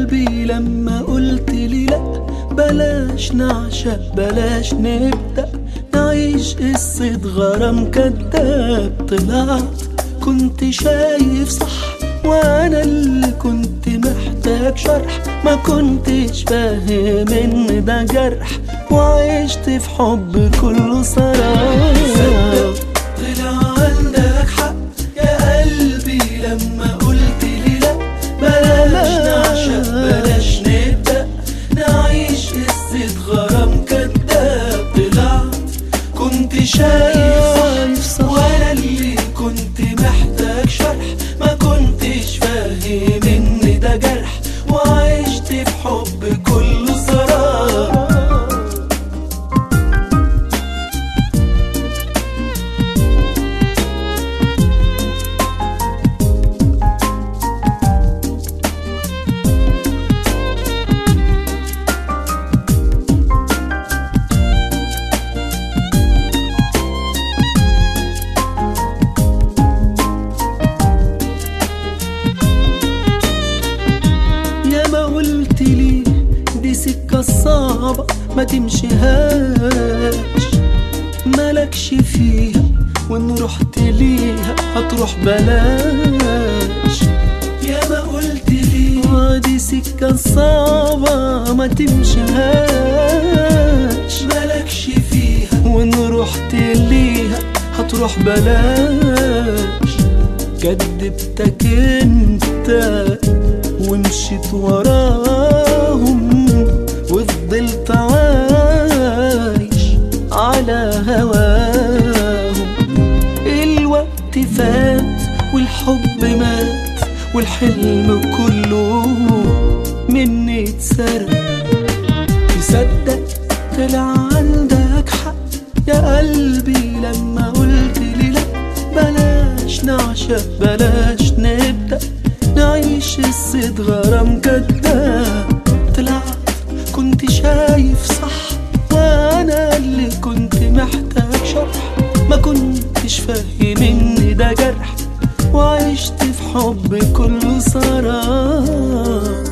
قلبي لما قلت لي لا بلاش نعشق بلاش نبدأ نعيش قصة غرام كداب طلعت كنت شايف صح وانا اللي كنت محتاج شرح ما كنتش فاهم ان ده جرح وعشت في حب كله صراحة طلع عندك حق يا قلبي لما قلت لي لا بلاش نعشق بلاش نبدأ نعيش قصة غرام كداب طلعت كنت شايف صح وانا اللي كنت محتاج شرح ما كنتش فاهم ان ده جرح وعشت في حب كله صراحة يا ما قلت لي دي سكة صعبة ما تمشيهاش مالكش فيها وان رحت ليها هتروح بلاش يا ما قلت لي آه دي سكة صعبة ما تمشيهاش مالكش فيها وان رحت ليها هتروح بلاش كدبتك انت ومشيت وراهم وفضلت عايش على هواهم الوقت فات والحب مات والحلم كله مني اتسرق تصدق طلع عندك حق يا قلبي لما قلت لي لا بلاش نعشق بلاش نبدأ نعيش قصة غرام كداب طلعت كنت شايف صح وانا اللي كنت محتاج شرح ما كنتش فاهم ان ده جرح وعشت في حب كله صراحة